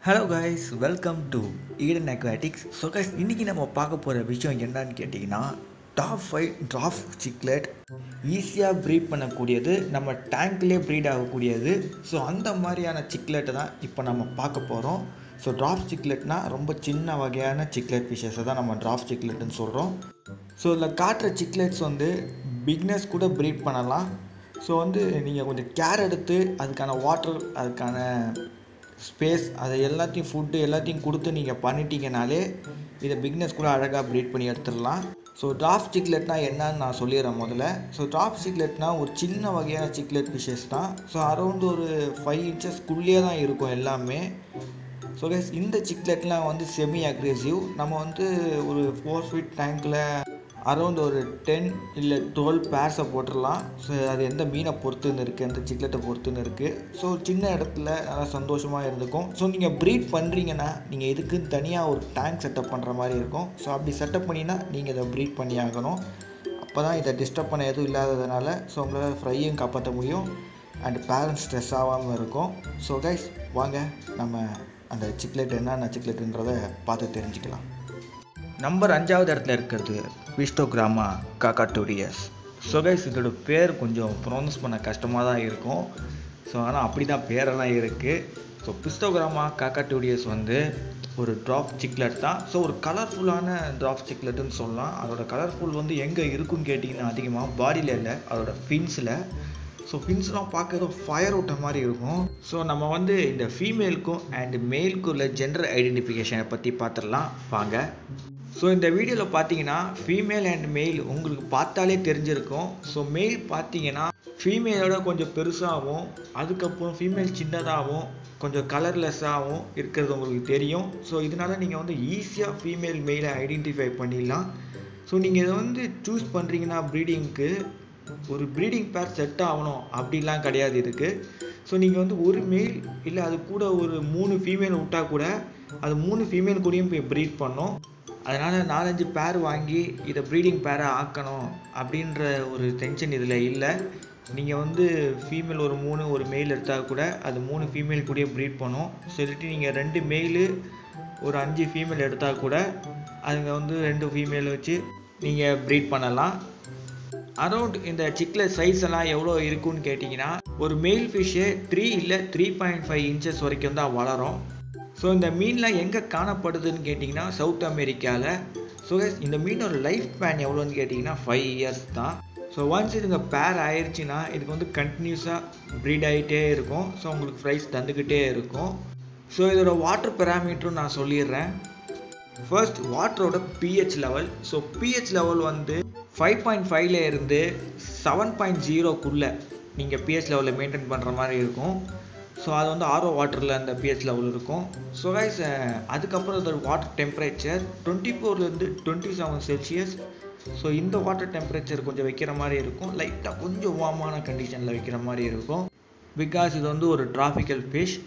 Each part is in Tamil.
hello guys welcome to Eden aquatics so guys இன்றைக்கி நம்ம பார்க்க போகிற விஷயம் என்னன்னு கேட்டிங்கன்னா டாப் ஃபைவ் ட்ராஃப் சிக்லெட் ஈஸியாக ப்ரீட் பண்ணக்கூடியது நம்ம டேங்க்லேயே ப்ரீட் ஆகக்கூடியது ஸோ அந்த மாதிரியான சிக்லெட்டை தான் இப்போ நம்ம பார்க்க போகிறோம் ஸோ ட்ராஃப் சிக்லெட்னா ரொம்ப சின்ன வகையான சிக்லெட் ஃபிஷஸை தான் நம்ம ட்ராஃப் சிக்லெட்னு சொல்கிறோம் ஸோ இதில் காட்டுற சிக்லெட்ஸ் வந்து பிக்னஸ் கூட ப்ரீட் பண்ணலாம் ஸோ வந்து நீங்கள் கொஞ்சம் கேர் எடுத்து அதுக்கான வாட்டர் அதுக்கான ஸ்பேஸ் அதை எல்லாத்தையும் ஃபுட்டு எல்லாத்தையும் கொடுத்து நீங்கள் பண்ணிட்டீங்கனாலே இதை பிக்னஸ் கூட அழகாக ப்ரீட் பண்ணி எடுத்துடலாம் ஸோ ட்ராஃப் சிக்லெட்னா என்னன்னு நான் சொல்லிடுறேன் முதல்ல ஸோ ட்ராஃப் சிக்லெட்னா ஒரு சின்ன வகையான சிக்லெட் ஃபிஷஸ் தான் ஸோ அரௌண்ட் ஒரு ஃபைவ் இன்ச்சஸ்க்குள்ளேயே தான் இருக்கும் எல்லாமே ஸோ கைஸ் இந்த சிக்லெட்லாம் வந்து செமி அக்ரெசிவ் நம்ம வந்து ஒரு ஃபோர் ஃபீட் டேங்க்கில் அரௌண்ட் ஒரு டென் இல்லை டுவெல் பேர்ஸை போட்டுடலாம் ஸோ அது எந்த மீனை பொறுத்துன்னு இருக்குது எந்த சிக்லெட்டை பொறுத்துன்னு இருக்குது ஸோ சின்ன இடத்துல நல்லா சந்தோஷமாக இருந்துக்கும் ஸோ நீங்கள் ப்ரீட் பண்ணுறீங்கன்னா நீங்கள் இதுக்குன்னு தனியாக ஒரு டேங்க் செட்டப் பண்ணுற மாதிரி இருக்கும் ஸோ அப்படி செட்டப் பண்ணினா நீங்கள் இதை ப்ரீட் பண்ணி ஆகணும் அப்போ தான் இதை டிஸ்டர்ப் பண்ண எதுவும் இல்லாததுனால ஸோ உங்களால் ஃப்ரையும் காப்பாற்ற முடியும் அண்ட் பேரண்ட்ஸ் ஸ்ட்ரெஸ் ஆகாமல் இருக்கும் ஸோ கைஸ் வாங்க நம்ம அந்த சிக்லெட் என்னென்ன சிக்லெட்டுன்றதை பார்த்து தெரிஞ்சுக்கலாம் நம்பர் அஞ்சாவது இடத்துல இருக்கிறது விஸ்டோகிராமா காக்காட்டோரியஸ் ஸோ கைஸ் இதோட பேர் கொஞ்சம் ப்ரொனவுன்ஸ் பண்ண கஷ்டமாக தான் இருக்கும் ஸோ ஆனால் அப்படி தான் பேரெல்லாம் இருக்குது ஸோ பிஸ்டோகிராமா காக்காட்டோரியஸ் வந்து ஒரு ட்ராப் சிக்லெட் தான் ஸோ ஒரு கலர்ஃபுல்லான ட்ராப் சிக்லெட்டுன்னு சொல்லலாம் அதோட கலர்ஃபுல் வந்து எங்கே இருக்குன்னு கேட்டிங்கன்னா அதிகமாக பாடியில் இல்லை அதோட ஃபின்ஸில் ஸோ ஃபின்ஸ்லாம் பார்க்க ஏதோ ஃபயர் விட்ட மாதிரி இருக்கும் ஸோ நம்ம வந்து இந்த ஃபீமேலுக்கும் அண்ட் மேலுக்கும் உள்ள ஜெண்டர் ஐடென்டிஃபிகேஷனை பற்றி பார்த்துடலாம் வாங்க ஸோ இந்த வீடியோவில் பார்த்தீங்கன்னா ஃபீமேல் அண்ட் மெயில் உங்களுக்கு பார்த்தாலே தெரிஞ்சிருக்கும் ஸோ மெயில் பார்த்தீங்கன்னா ஃபீமேலோட கொஞ்சம் பெருசாகவும் அதுக்கப்புறம் ஃபீமேல் சின்னதாகவும் கொஞ்சம் கலர்லெஸ்ஸாகவும் இருக்கிறது உங்களுக்கு தெரியும் ஸோ இதனால் நீங்கள் வந்து ஈஸியாக ஃபீமேல் மெயிலை ஐடென்டிஃபை பண்ணிடலாம் ஸோ நீங்கள் இதை வந்து சூஸ் பண்ணுறீங்கன்னா ப்ரீடிங்க்கு ஒரு ப்ரீடிங் பேர் செட் ஆகணும் அப்படிலாம் கிடையாது இருக்குது ஸோ நீங்கள் வந்து ஒரு மேல் இல்லை அது கூட ஒரு மூணு ஃபீமேல் விட்டால் கூட அது மூணு ஃபீமேல் கூடயும் போய் ப்ரீட் பண்ணும் அதனால் நாலஞ்சு பேர் வாங்கி இதை ப்ரீடிங் பேரை ஆக்கணும் அப்படின்ற ஒரு டென்ஷன் இதில் இல்லை நீங்கள் வந்து ஃபீமேல் ஒரு மூணு ஒரு மெயில் எடுத்தால் கூட அது மூணு ஃபீமேல் கூடயே ப்ரீட் பண்ணும் சொல்லிட்டு நீங்கள் ரெண்டு மெயிலு ஒரு அஞ்சு ஃபீமேல் எடுத்தால் கூட அதுங்க வந்து ரெண்டு ஃபீமேல் வச்சு நீங்கள் ப்ரீட் பண்ணலாம் அரௌண்ட் இந்த சிக்லெட் சைஸ் எல்லாம் எவ்வளோ இருக்குன்னு கேட்டிங்கன்னா ஒரு மெயில் ஃபிஷ்ஷு த்ரீ இல்லை த்ரீ பாயிண்ட் ஃபைவ் இன்ச்சஸ் வரைக்கும் தான் வளரும் ஸோ இந்த மீன்லாம் எங்கே காணப்படுதுன்னு கேட்டிங்கன்னா சவுத் அமெரிக்காவில் ஸோ இந்த மீனோட லைஃப் ஸ்பேன் எவ்வளோன்னு கேட்டிங்கன்னா ஃபைவ் இயர்ஸ் தான் ஸோ ஒன்ஸ் இதுங்க பேர் ஆயிடுச்சுன்னா இதுக்கு வந்து கண்டினியூஸாக ப்ரீட் ஆகிட்டே இருக்கும் ஸோ உங்களுக்கு ப்ரைஸ் தந்துக்கிட்டே இருக்கும் ஸோ இதோட வாட்டர் பெராமீட்டரும் நான் சொல்லிடுறேன் ஃபர்ஸ்ட் வாட்டரோட pH level so pH level வந்து ஃபைவ் பாயிண்ட் ஃபைவ்ல இருந்து செவன் பாயிண்ட் ஜீரோக்குள்ளே நீங்கள் பிஹெச் லெவலில் மெயின்டைன் பண்ணுற மாதிரி இருக்கும் ஸோ அது வந்து ஆர்ஓ வாட்டரில் அந்த பிஹெச் லெவல் இருக்கும் ஸோ கைஸ் அதுக்கப்புறம் அதோட வாட்டர் டெம்பரேச்சர் டுவெண்ட்டி ஃபோர்லேருந்து டுவெண்ட்டி செவன் செல்சியஸ் ஸோ இந்த வாட்டர் டெம்பரேச்சர் கொஞ்சம் வைக்கிற மாதிரி இருக்கும் லைட்டாக கொஞ்சம் வார்மான கண்டிஷனில் வைக்கிற மாதிரி இருக்கும் பிகாஸ் இது வந்து ஒரு டிராஃபிக்கல் ஃபிஷ்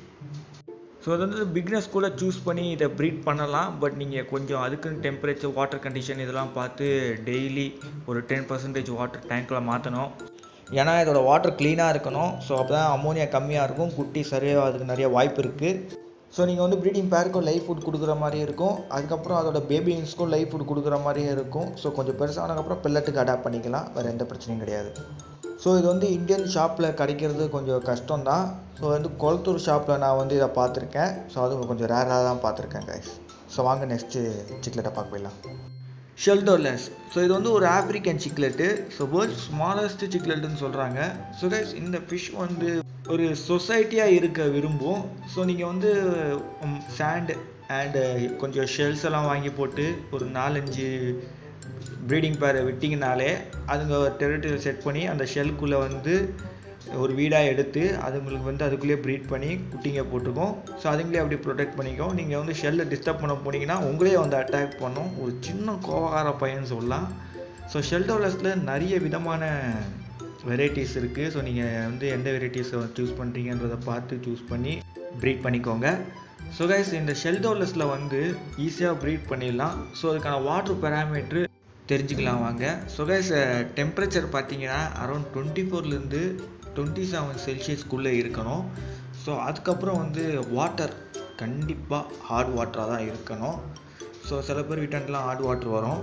ஸோ அது வந்து பிக்னஸ் கூட சூஸ் பண்ணி இதை ப்ரீட் பண்ணலாம் பட் நீங்கள் கொஞ்சம் அதுக்குன்னு டெம்பரேச்சர் வாட்டர் கண்டிஷன் இதெல்லாம் பார்த்து டெய்லி ஒரு டென் பர்சன்டேஜ் வாட்டர் டேங்க்கில் மாற்றணும் ஏன்னா இதோட வாட்டர் க்ளீனாக இருக்கணும் ஸோ அப்போ தான் அமோனியா கம்மியாக இருக்கும் குட்டி சரியாக அதுக்கு நிறைய வாய்ப்பு இருக்குது ஸோ நீங்கள் வந்து ப்ரீடிங் பேருக்கும் லைஃப் ஃபுட் கொடுக்குற மாதிரி இருக்கும் அதுக்கப்புறம் அதோட பேபிங்ஸ்க்கும் லைஃப் ஃபுட் கொடுக்குற மாதிரியே இருக்கும் ஸோ கொஞ்சம் பெருசானதுக்கப்புறம் பெல்லட்டுக்கு அடாப்ட் பண்ணிக்கலாம் வேறு எந்த பிரச்சனையும் கிடையாது ஸோ இது வந்து இந்தியன் ஷாப்பில் கிடைக்கிறது கொஞ்சம் கஷ்டம் தான் ஸோ வந்து கொளத்தூர் ஷாப்பில் நான் வந்து இதை பார்த்துருக்கேன் ஸோ அது கொஞ்சம் ரேராக தான் பார்த்துருக்கேன் கைஸ் ஸோ வாங்க நெக்ஸ்ட்டு சிக்லெட்டை பார்க்க போயிடலாம் ஷெல்டோலெஸ் ஸோ இது வந்து ஒரு African cichlid so world smallest சிக்லெட்டுன்னு சொல்கிறாங்க ஸோ கைஸ் இந்த ஃபிஷ் வந்து ஒரு சொசைட்டியாக இருக்க விரும்பும் ஸோ நீங்கள் வந்து சாண்ட் அண்டு கொஞ்சம் ஷெல்ஸ் எல்லாம் வாங்கி போட்டு ஒரு நாலஞ்சு ப்ரீடிங் பேரை விட்டிங்கனாலே அதுங்க டெரிட்டரி செட் பண்ணி அந்த ஷெல்குள்ளே வந்து ஒரு வீடாக எடுத்து அதுங்களுக்கு வந்து அதுக்குள்ளேயே ப்ரீட் பண்ணி குட்டிங்க போட்டுக்கும் ஸோ அதுங்களே அப்படி ப்ரொடெக்ட் பண்ணிக்கும் நீங்கள் வந்து ஷெல்லை டிஸ்டர்ப் பண்ண போனீங்கன்னா உங்களே வந்து அட்டாக் பண்ணும் ஒரு சின்ன கோவகார பையன் சொல்லலாம் ஸோ ஷெல்டோலஸில் நிறைய விதமான வெரைட்டிஸ் இருக்குது ஸோ நீங்கள் வந்து எந்த வெரைட்டிஸை சூஸ் பண்ணுறீங்கன்றதை பார்த்து சூஸ் பண்ணி ப்ரீட் பண்ணிக்கோங்க ஸோ கைஸ் இந்த ஷெல்டோலஸில் வந்து ஈஸியாக ப்ரீட் பண்ணிடலாம் ஸோ அதுக்கான வாட்டர் பேராமீட்ரு தெரிஞ்சுக்கலாம் வாங்க ஸோ கைஸ் டெம்பரேச்சர் பார்த்தீங்கன்னா அரௌண்ட் டுவெண்ட்டி ஃபோர்லேருந்து டுவெண்ட்டி செவன் செல்சியஸ்க்குள்ளே இருக்கணும் ஸோ அதுக்கப்புறம் வந்து வாட்டர் கண்டிப்பாக ஹார்ட் வாட்டராக தான் இருக்கணும் ஸோ சில பேர் வீட்டாண்டெலாம் ஹார்ட் வாட்டர் வரும்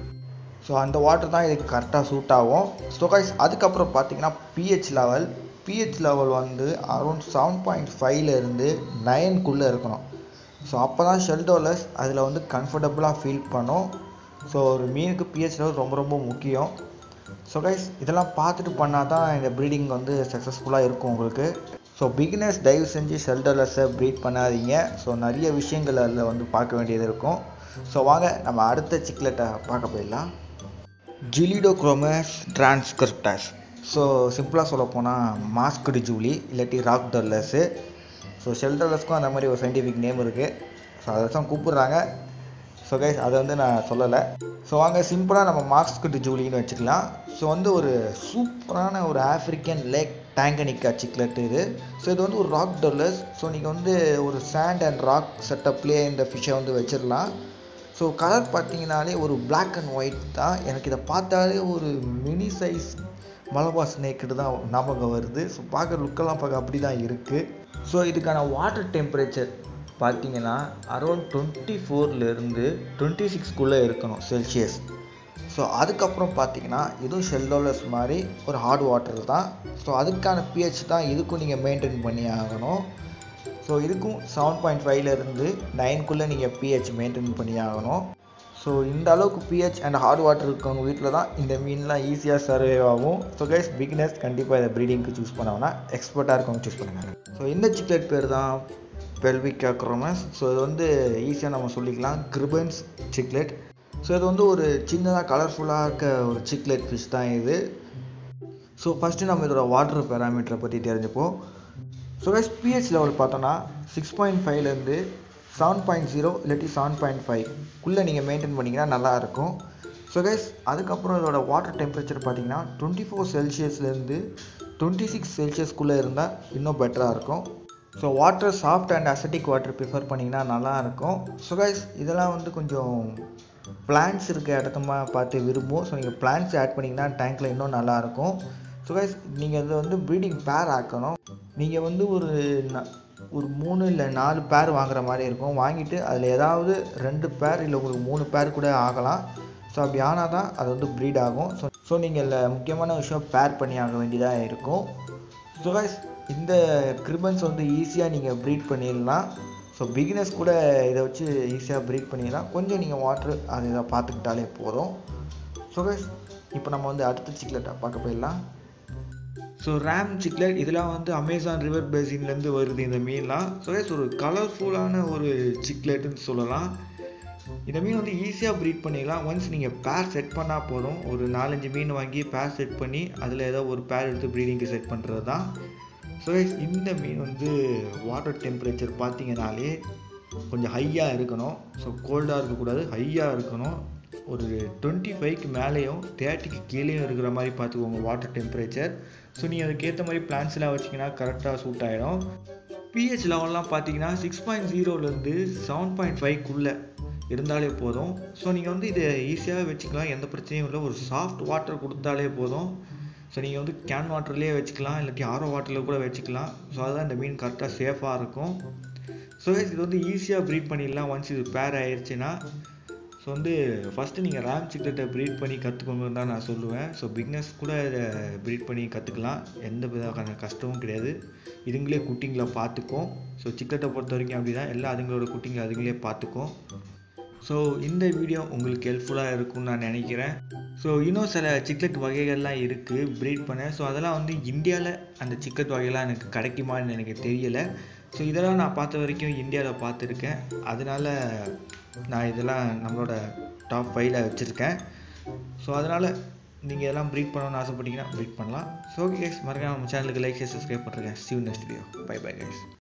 ஸோ அந்த வாட்டர் தான் இதுக்கு கரெக்டாக சூட் ஆகும் ஸோ கைஸ் அதுக்கப்புறம் பார்த்தீங்கன்னா பிஹெச் லெவல் பிஹெச் லெவல் வந்து அரௌண்ட் செவன் பாயிண்ட் ஃபைவ்லேருந்து நைன்குள்ளே இருக்கணும் ஸோ அப்போ தான் ஷெல்டோலஸ் அதில் வந்து கம்ஃபர்டபுளாக ஃபீல் பண்ணும் ஸோ ஒரு மீனுக்கு பிஹெச் லெவல் ரொம்ப ரொம்ப முக்கியம் ஸோ கைஸ் இதெல்லாம் பார்த்துட்டு பண்ணால் தான் இந்த ப்ரீடிங் வந்து சக்ஸஸ்ஃபுல்லாக இருக்கும் உங்களுக்கு ஸோ பிகினர்ஸ் தயவு செஞ்சு ஷெல்டர்லெஸ்ஸை ப்ரீட் பண்ணாதீங்க ஸோ நிறைய விஷயங்கள் அதில் வந்து பார்க்க வேண்டியது இருக்கும் ஸோ வாங்க நம்ம அடுத்த சிக்லெட்டை பார்க்க போயிடலாம் ஜிலிடோக்ரோமஸ் டிரான்ஸ்கிரிப்டஸ் ஸோ சிம்பிளாக சொல்ல போனால் மாஸ்க்டு ஜூலி இல்லாட்டி ராக் டர்லஸ்ஸு ஸோ ஷெல்டர்லஸ்க்கும் அந்த மாதிரி ஒரு சயின்டிஃபிக் நேம் இருக்குது ஸோ அதை தான் கூப்பிட்றாங்க ஸோ கைஸ் அதை வந்து நான் சொல்லலை ஸோ வாங்க சிம்பிளாக நம்ம மாஸ்க்டு ஜூலின்னு வச்சுக்கலாம் ஸோ வந்து ஒரு சூப்பரான ஒரு ஆஃப்ரிக்கன் லேக் டேங்கனிக்கா சிக்லெட் இது ஸோ இது வந்து ஒரு ராக் டொல்லர்ஸ் ஸோ நீங்கள் வந்து ஒரு சாண்ட் அண்ட் ராக் செட்டப்லேயே இந்த ஃபிஷ்ஷை வந்து வச்சிடலாம் ஸோ கலர் பார்த்தீங்கனாலே ஒரு பிளாக் அண்ட் ஒயிட் தான் எனக்கு இதை பார்த்தாலே ஒரு மினி சைஸ் மலபா ஸ்னேக்கிட்டு தான் ஞாபகம் வருது ஸோ பார்க்குற லுக்கெல்லாம் பார்க்க அப்படி தான் இருக்குது ஸோ இதுக்கான வாட்டர் டெம்பரேச்சர் பார்த்தீங்கன்னா அரௌண்ட் டுவெண்ட்டி ஃபோர்லேருந்து டுவெண்ட்டி சிக்ஸ்க்குள்ளே இருக்கணும் செல்சியஸ் ஸோ அதுக்கப்புறம் பார்த்தீங்கன்னா இதுவும் ஷெல்டோலஸ் மாதிரி ஒரு ஹார்ட் வாட்டர் தான் ஸோ அதுக்கான பிஹெச் தான் இதுக்கும் நீங்கள் மெயின்டைன் பண்ணி ஆகணும் ஸோ இதுக்கும் செவன் பாயிண்ட் ஃபைவ்லேருந்து நைன்குள்ளே நீங்கள் பிஹெச் மெயின்டைன் பண்ணி ஆகணும் ஸோ இந்த அளவுக்கு பிஹெச் அண்ட் ஹார்ட் வாட்டர் இருக்கவங்க வீட்டில் தான் இந்த மீன்லாம் ஈஸியாக சர்வே ஆகும் ஸோ கைஸ் பிகினர்ஸ் கண்டிப்பாக இதை ப்ரீடிங்க்கு சூஸ் பண்ணோம்னா எக்ஸ்பர்ட்டாக இருக்கவங்க சூஸ் பண்ணுங்க ஸோ இந்த சிக்லெட் பேர் தான் பெல்விக் அக்ரோமஸ் ஸோ இது வந்து ஈஸியாக நம்ம சொல்லிக்கலாம் கிரிபன்ஸ் சிக்லெட் ஸோ இது வந்து ஒரு சின்னதாக கலர்ஃபுல்லாக இருக்க ஒரு சிக்லெட் ஃபிஷ் தான் இது ஸோ ஃபஸ்ட்டு நம்ம இதோட வாட்டர் பேராமீட்டரை பற்றி தெரிஞ்சுப்போம் ஸோ கைஸ் பிஹெச் லெவல் பார்த்தோன்னா சிக்ஸ் பாயிண்ட் ஃபைவ்லேருந்து செவன் பாயிண்ட் ஜீரோ இல்லாட்டி செவன் பாயிண்ட் ஃபைவ்க்குள்ளே நீங்கள் மெயின்டைன் பண்ணிங்கன்னா நல்லாயிருக்கும் ஸோ கைஸ் அதுக்கப்புறம் இதோட வாட்டர் டெம்பரேச்சர் பார்த்தீங்கன்னா டுவெண்ட்டி ஃபோர் செல்சியஸ்லேருந்து டுவெண்ட்டி சிக்ஸ் செல்சியஸ்க்குள்ளே இருந்தால் இன்னும் பெட்டராக இருக்கும் so water soft and acidic water prefer பண்ணிங்கன்னா நல்லாயிருக்கும் ஸோ கைஸ் இதெல்லாம் வந்து கொஞ்சம் பிளான்ஸ் இருக்க இடத்தமா பார்த்து விரும்பும் ஸோ நீங்கள் பிளான்ஸ் ஆட் பண்ணிங்கன்னா டேங்க்கில் இன்னும் நல்லாயிருக்கும் ஸோ கைஸ் நீங்கள் இதை வந்து ப்ரீடிங் பேர் ஆக்கணும் நீங்கள் வந்து ஒரு ந- ஒரு மூணு இல்லை நாலு பேர் வாங்குற மாதிரி இருக்கும் வாங்கிட்டு அதில் ஏதாவது ரெண்டு பேர் இல்லை உங்களுக்கு மூணு பேர் கூட ஆகலாம் ஸோ அப்படி ஆனால் தான் அது வந்து ப்ரீட் ஆகும் ஸோ ஸோ நீங்கள் இதில் முக்கியமான விஷயம் பேர் பண்ணி ஆக வேண்டியதாக இருக்கும் ஸோ கைஸ் இந்த கிரிபன்ஸ் வந்து ஈஸியாக நீங்கள் ப்ரீட் பண்ணிடலாம் ஸோ பிகினர்ஸ் கூட இதை வச்சு ஈஸியாக ப்ரீட் பண்ணிடலாம் கொஞ்சம் நீங்கள் வாட்ரு அதை இதை பார்த்துக்கிட்டாலே போதும் ஸோ கைஸ் இப்போ நம்ம வந்து அடுத்த சிக்லெட்டை பார்க்க போயிடலாம் ஸோ ரேம் சிக்லெட் இதெல்லாம் வந்து அமேசான் ரிவர் பேசின்லேருந்து வருது இந்த மீன்லாம் ஸோ கைஸ் ஒரு கலர்ஃபுல்லான ஒரு சிக்லெட்டுன்னு சொல்லலாம் இந்த மீன் வந்து ஈஸியாக ப்ரீட் பண்ணிடலாம் ஒன்ஸ் நீங்கள் பேர் செட் பண்ணால் போதும் ஒரு நாலஞ்சு மீன் வாங்கி பேர் செட் பண்ணி அதில் ஏதோ ஒரு பேர் எடுத்து ப்ரீடிங்க்கு செட் பண்ணுறது தான் ஸோ இந்த மீன் வந்து வாட்டர் டெம்பரேச்சர் பார்த்தீங்கனாலே கொஞ்சம் ஹையாக இருக்கணும் ஸோ கோல்டாக இருக்கக்கூடாது ஹையாக இருக்கணும் ஒரு டுவெண்ட்டி ஃபைவ்க்கு மேலேயும் தேர்ட்டிக்கு கீழேயும் இருக்கிற மாதிரி பார்த்துக்கோங்க வாட்டர் டெம்பரேச்சர் ஸோ நீங்கள் அதுக்கேற்ற மாதிரி பிளான்ஸ்லாம் வச்சிங்கன்னா கரெக்டாக சூட் ஆகிடும் பிஹெச் லெவல்லாம் பார்த்தீங்கன்னா சிக்ஸ் பாயிண்ட் ஜீரோலேருந்து செவன் பாயிண்ட் ஃபைவ்க்குள்ளே இருந்தாலே போதும் ஸோ நீங்கள் வந்து இதை ஈஸியாக வச்சுக்கலாம் எந்த பிரச்சனையும் இல்லை ஒரு சாஃப்ட் வாட்டர் கொடுத்தாலே போதும் ஸோ நீங்கள் வந்து கேன் வாட்டர்லேயே வச்சுக்கலாம் இல்லாட்டி ஆரோ வாட்டரில் கூட வச்சுக்கலாம் ஸோ அதுதான் இந்த மீன் கரெக்டாக சேஃபாக இருக்கும் ஸோ இது வந்து ஈஸியாக ப்ரீட் பண்ணிடலாம் ஒன்ஸ் இது பேர் ஆயிடுச்சுன்னா ஸோ வந்து ஃபஸ்ட்டு நீங்கள் ரேம் சிக்லெட்டை ப்ரீட் பண்ணி கற்றுக்கோங்கன்னு தான் நான் சொல்லுவேன் ஸோ பிக்னஸ் கூட இதை ப்ரீட் பண்ணி கற்றுக்கலாம் எந்த விதமான கஷ்டமும் கிடையாது இதுங்களே குட்டிங்களை பார்த்துக்கும் ஸோ சிக்லெட்டை பொறுத்த வரைக்கும் அப்படி தான் எல்லா அதுங்களோட குட்டிங்களை அதுங்களே பார்த்துக்கும் ஸோ இந்த வீடியோ உங்களுக்கு ஹெல்ப்ஃபுல்லாக இருக்கும்னு நான் நினைக்கிறேன் ஸோ இன்னும் சில சிக்லெட் வகைகள்லாம் இருக்குது ப்ரீட் பண்ண ஸோ அதெல்லாம் வந்து இந்தியாவில் அந்த சிக்லெட் வகையெல்லாம் எனக்கு கிடைக்குமான்னு எனக்கு தெரியலை ஸோ இதெல்லாம் நான் பார்த்த வரைக்கும் இந்தியாவில் பார்த்துருக்கேன் அதனால நான் இதெல்லாம் நம்மளோட டாப் ஃபைவ்ல வச்சுருக்கேன் ஸோ அதனால் நீங்கள் இதெல்லாம் ப்ரீட் பண்ணணும்னு ஆசைப்பட்டீங்கன்னா ப்ரீட் பண்ணலாம் ஸோ ஓகே கைஸ் மறக்காம நம்ம சேனலுக்கு லைக் சப்ஸ்கிரைப் பண்ணுறேன் சிவ் next video bye bye guys